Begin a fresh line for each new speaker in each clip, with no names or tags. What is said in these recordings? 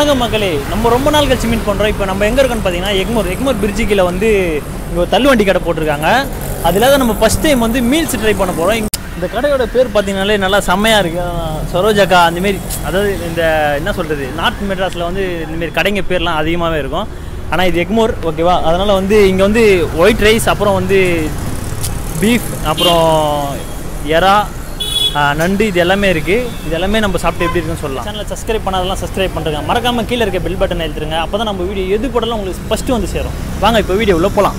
வணக்கம் மக்களே நம்ம ரொம்ப நாள் கழிச்சு மீட் பண்ணுறோம் இப்போ நம்ம எங்கே இருக்கோம்னு பார்த்தீங்கன்னா எக்மோர் எக்மோர் பிரிட்ஜு கீழே வந்து இங்கே ஒரு தள்ளுவண்டி கடை போட்டிருக்காங்க அதில் தான் நம்ம ஃபஸ்ட் டைம் வந்து மீல்ஸ் ட்ரை பண்ண போகிறோம் இந்த கடையோட பேர் பார்த்தீங்கனாலே நல்லா செம்மையாக இருக்குது சரோஜாக்கா அந்தமாரி அதாவது இந்த என்ன சொல்கிறது நார்த் மெட்ராஸில் வந்து இந்தமாரி கடைங்க பேர்லாம் அதிகமாகவே இருக்கும் ஆனால் இது எக்மோர் ஓகேவா அதனால் வந்து இங்கே வந்து ஒயிட் ரைஸ் அப்புறம் வந்து பீஃப் அப்புறம் எறா ஆ, நண்டு இது எல்லாமே இருக்குது இது எல்லாமே நம்ம சாப்பிட்டு எப்படி இருக்குன்னு சொல்லலாம் சேனலை சப்ஸ்கிரைப் பண்ணாதெல்லாம் சப்ஸ்கிரைப் பண்ணுறேங்க மறக்காமல் கீழே இருக்க பெல் பட்டன் எழுத்துருங்க அப்போ தான் நம்ம வீடியோ எது போடலாம் உங்களுக்கு ஃபஸ்ட்டு வந்து சேரும் வாங்க இப்போ வீடியோ உள்ள போகலாம்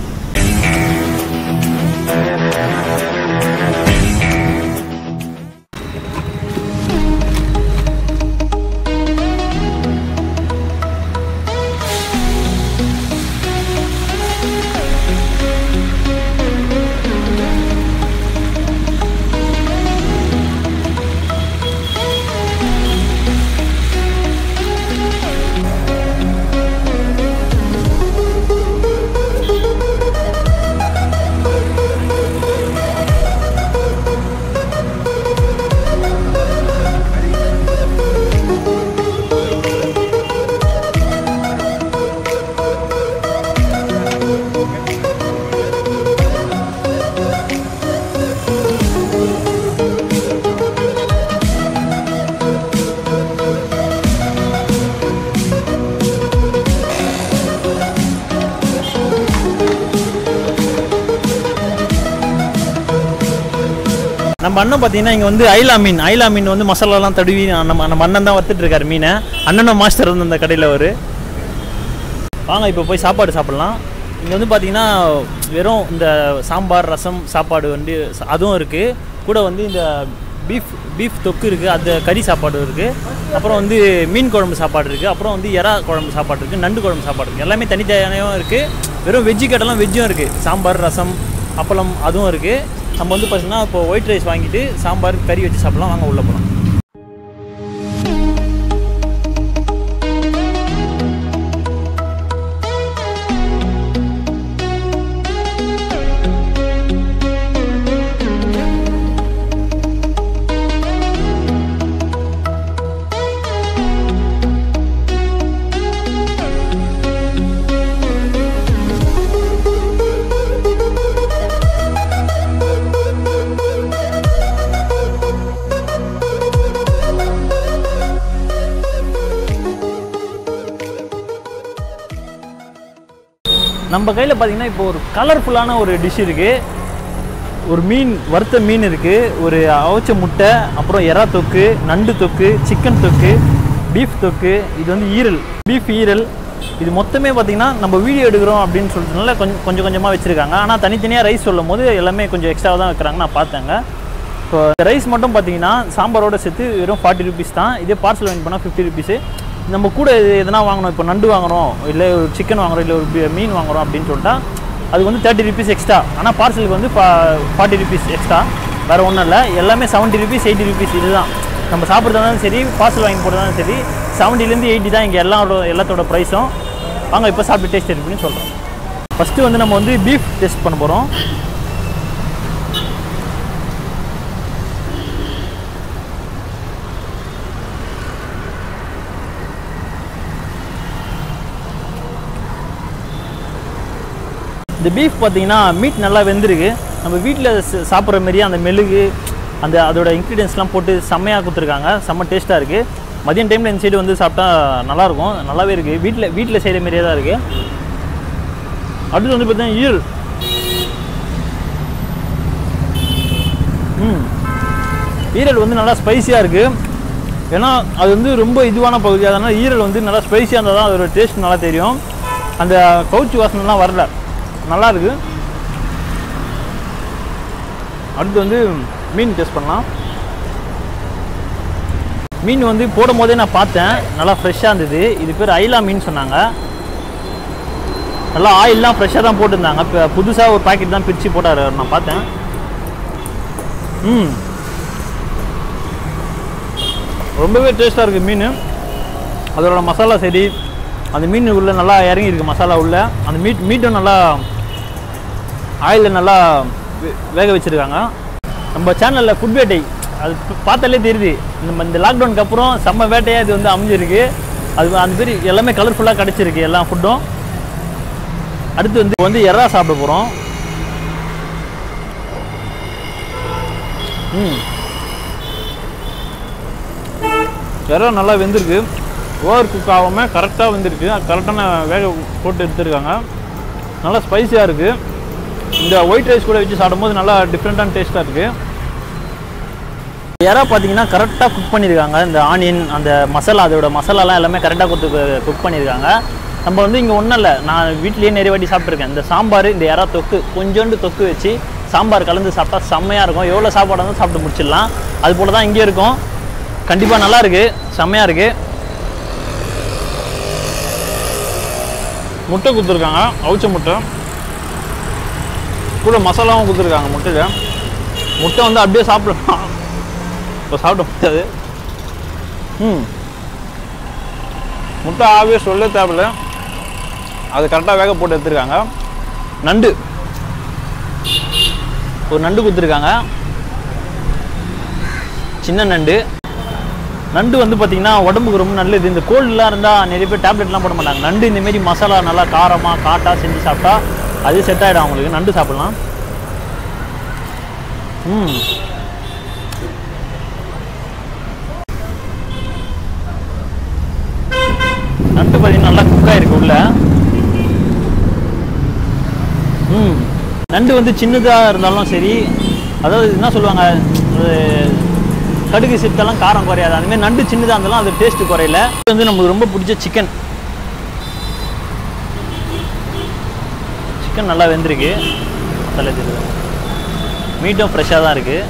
நம்ம அண்ணன் பார்த்தீங்கன்னா இங்கே வந்து ஐலா மீன் ஐலா மீன் வந்து மசாலாலாம் தடவி நம்ம நம்ம அண்ணன் தான் வறுத்துட்டு இருக்காரு மீனை அண்ணனும் மாஸ்டர் வந்து அந்த கடையில் அவர் வாங்க இப்போ போய் சாப்பாடு சாப்பிட்லாம் இங்கே வந்து பார்த்தீங்கன்னா வெறும் இந்த சாம்பார் ரசம் சாப்பாடு வந்து ச- அதுவும் இருக்குது கூட வந்து இந்த பீஃப் பீஃப் தொக்கு இருக்குது அந்த கறி சாப்பாடு இருக்குது அப்புறம் வந்து மீன் குழம்பு சாப்பாடு இருக்குது அப்புறம் வந்து எறா குழம்பு சாப்பாடு இருக்குது நண்டு குழம்பு சாப்பாடு இருக்குது எல்லாமே தனித்தனியாகவும் இருக்குது வெறும் வெஜ்ஜு கடைலாம் வெஜ்ஜும் இருக்குது சாம்பார் ரசம் அப்பளம் அதுவும் இருக்குது நம்ம வந்து பார்த்தீங்கன்னா இப்போ ஒயிட் ரைஸ் வாங்கிட்டு சாம்பார் கறி வச்சு சாப்பிடலாம் வாங்க உள்ளே போகலாம் நம்ம கையில் பார்த்தீங்கன்னா இப்போ ஒரு கலர்ஃபுல்லான ஒரு டிஷ் இருக்குது ஒரு மீன் வறுத்த மீன் இருக்குது ஒரு அவிச்ச முட்டை அப்புறம் எறா தொக்கு நண்டு தொக்கு சிக்கன் தொக்கு பீஃப் தொக்கு இது வந்து ஈரல் பீஃப் ஈரல் இது மொத்தமே பார்த்தீங்கன்னா நம்ம வீடியோ எடுக்கிறோம் அப்படின்னு சொல்லிட்டுனால கொஞ்சம் கொஞ்சம் கொஞ்சமாக வச்சுருக்காங்க ஆனால் தனித்தனியாக ரைஸ் சொல்லும் போது எல்லாமே கொஞ்சம் எக்ஸ்ட்ராவாக தான் வைக்கிறாங்க நான் பார்த்தேங்க இப்போ ரைஸ் மட்டும் பார்த்தீங்கன்னா சாம்பாரோட சேர்த்து வெறும் ஃபார்ட்டி ருபீஸ் தான் இதே பார்சல் வாங்கி போனால் ஃபிஃப்டி ருபீஸு நம்ம கூட இது எதனா வாங்கணும் இப்போ நண்டு வாங்குறோம் இல்லை ஒரு சிக்கன் வாங்குறோம் இல்லை ஒரு பி- மீன் வாங்குறோம் அப்படின்னு சொல்லிட்டா அதுக்கு வந்து தேர்ட்டி ருபீஸ் எக்ஸ்ட்ரா ஆனால் பார்சலுக்கு வந்து ஃபார்ட்டி ருபீஸ் எக்ஸ்ட்ரா வேறு ஒன்றும் இல்லை எல்லாமே செவன்ட்டி ருபீஸ் எயிட்டி ருபீஸ் இதுதான் நம்ம சாப்பிட்றதா இருந்தாலும் சரி பார்சல் வாங்கி போடுறதாலும் சரி செவன்ட்டிலேருந்து எயிட்டி தான் இங்கே எல்லாரோட எல்லாத்தோட ப்ரைஸும் வாங்க இப்போ சாப்பிட்டு டேஸ்ட் இருக்குன்னு சொல்கிறோம் ஃபஸ்ட்டு வந்து நம்ம வந்து பீஃப் டேஸ்ட் பண்ண போகிறோம் இந்த பீஃப் பார்த்தீங்கன்னா மீட் நல்லா வெந்திருக்கு நம்ம வீட்டில் சாப்பிட்ற மாரியே அந்த மெழுகு அந்த அதோட இன்க்ரீடியன்ஸ்லாம் போட்டு செம்மையாக கொடுத்துருக்காங்க செம்ம டேஸ்ட்டாக இருக்குது மதியம் டைமில் இந்த சைடு வந்து சாப்பிட்டா நல்லாயிருக்கும் நல்லாவே இருக்குது வீட்டில் வீட்டில் செய்கிற மாரியே தான் இருக்குது அடுத்து வந்து பார்த்தீங்கன்னா ஈரல் ம் ஈரல் வந்து நல்லா ஸ்பைசியாக இருக்குது ஏன்னா அது வந்து ரொம்ப இதுவான பகுதி அதனால் ஈரல் வந்து நல்லா ஸ்பைசியாக இருந்தால் தான் அதோட டேஸ்ட் நல்லா தெரியும் அந்த கவுச்சி வாசனைலாம் வரல நல்லா இருக்கு அடுத்து வந்து மீன் டேஸ்ட் பண்ணலாம் மீன் வந்து போடும் போதே நான் பார்த்தேன் நல்லா ஃப்ரெஷ்ஷாக இருந்தது இது பேர் ஐலா மீன் சொன்னாங்க நல்லா ஆயில்லாம் ஃப்ரெஷ்ஷாக தான் போட்டிருந்தாங்க இப்போ புதுசாக ஒரு பாக்கெட் தான் பிரித்து போட்டார் நான் பார்த்தேன் ம் ரொம்பவே டேஸ்ட்டாக இருக்குது மீன் அதோட மசாலா சரி அந்த மீன் உள்ள நல்லா இறங்கி இருக்கு மசாலா உள்ள அந்த மீட் மீட்டும் நல்லா ஆயிலில் நல்லா வே- வேக வச்சுருக்காங்க நம்ம சேனலில் ஃபுட் வேட்டை அது ப- பார்த்தாலே தெரியுது நம்ம இந்த லாக்டவுனுக்கு அப்புறம் செம்ம வேட்டையாக இது வந்து அமைஞ்சிருக்கு அது அந்த மாதிரி எல்லாமே கலர்ஃபுல்லாக கிடச்சிருக்கு எல்லா ஃபுட்டும் அடுத்து வந்து வந்து எறா சாப்பிட போகிறோம் ம் எறா நல்லா வெந்திருக்கு ஓவர் குக் ஆகாமல் கரெக்டாக வெந்திருக்கு கரெக்டான வேக போட்டு எடுத்துருக்காங்க நல்லா ஸ்பைசியாக இருக்குது இந்த ஒயிட் ரைஸ் கூட வச்சு சாப்பிடும்போது நல்லா டிஃப்ரெண்ட்டான டேஸ்ட்டாக இருக்குது எறா பார்த்தீங்கன்னா கரெக்டாக குக் பண்ணியிருக்காங்க இந்த ஆனியன் அந்த மசாலா அதோட மசாலாலாம் எல்லாமே கரெக்டாக கொடுத்து குக் பண்ணியிருக்காங்க நம்ம வந்து இங்கே ஒன்றும் இல்லை நான் வீட்லேயே நிறைய வாட்டி சாப்பிட்ருக்கேன் இந்த சாம்பார் இந்த எறா தொக்கு கொஞ்சோண்டு தொக்கு வச்சு சாம்பார் கலந்து சாப்பிட்டா செம்மையாக இருக்கும் எவ்வளோ சாப்பாடு இருந்தாலும் சாப்பிட்டு முடிச்சிடலாம் அது போல தான் இங்கே இருக்கும் கண்டிப்பாக நல்லா இருக்கு செம்மையாக இருக்குது முட்டை கொடுத்துருக்காங்க அவிச்ச முட்டை கூட மசாலாவும் கொடுத்துருக்காங்க முட்டையில் முட்டை வந்து அப்படியே சாப்பிடலாம் இப்போ சாப்பிட முடியாது ம் முட்டை ஆவியே சொல்ல தேவையில்ல அது கரெக்டாக வேக போட்டு எடுத்துருக்காங்க நண்டு ஒரு நண்டு கொடுத்துருக்காங்க சின்ன நண்டு நண்டு வந்து பார்த்தீங்கன்னா உடம்புக்கு ரொம்ப நல்லது இந்த கோல்டுலாம் இருந்தால் நிறைய பேர் டேப்லெட்லாம் போட மாட்டாங்க நண்டு இந்த மாரி மசாலா நல்லா காரமாக காட்டாக செஞ்சு சாப்பிட்டா அது செட் ஆகிடும் அவங்களுக்கு நண்டு சாப்பிடலாம் ம் நண்டு பார்த்தீங்கன்னா நல்லா குக் ஆயிருக்கு உள்ள ம் நண்டு வந்து சின்னதாக இருந்தாலும் சரி அதாவது என்ன சொல்லுவாங்க அது கடுகு சித்தெல்லாம் காரம் குறையாது அதுமாதிரி நண்டு சின்னதாக இருந்தாலும் அது டேஸ்ட் குறையல இது வந்து நமக்கு ரொம்ப பிடிச்ச சிக்கன் சிக்கன் நல்லா வெந்திருக்கு மசாலா தெரியுது மீட்டும் ஃப்ரெஷ்ஷாக தான் இருக்குது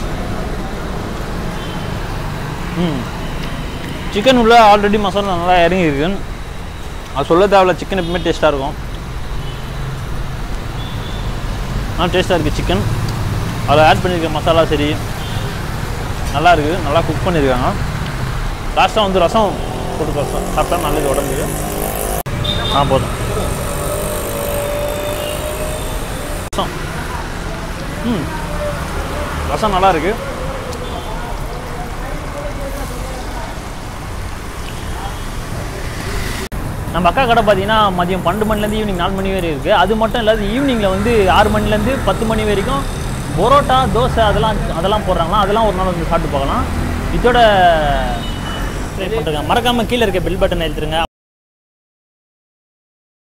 ம் சிக்கன் உள்ள ஆல்ரெடி மசாலா நல்லா இறங்கி இருக்கு அது சொல்ல தேவையில்ல சிக்கன் எப்பவுமே டேஸ்ட்டாக இருக்கும் ஆ டேஸ்ட்டாக இருக்குது சிக்கன் அதில் ஆட் பண்ணியிருக்க மசாலா சரி நல்லா இருக்குது நல்லா குக் பண்ணியிருக்காங்க லாஸ்ட்டாக வந்து ரசம் போட்டு ரசம் சாப்பிட்டா நல்லது உடம்புக்கு ஆ போதும் ரசம் ம் ரசம் நல்லா இருக்குது நம்ம அக்கா கடை பார்த்தீங்கன்னா மதியம் பன்னெண்டு மணிலேருந்து ஈவினிங் நாலு மணி வரை இருக்குது அது மட்டும் இல்லாத ஈவினிங்கில் வந்து ஆறு மணிலேருந்து பத்து மணி வரைக்கும் பரோட்டா தோசை அதெல்லாம் அதெல்லாம் போடுறாங்களா அதெல்லாம் ஒரு நாள் வந்து சாப்பிட்டு பார்க்கலாம் இதோட மறக்காமல் கீழே இருக்க பெல் பட்டன் எழுத்துருங்க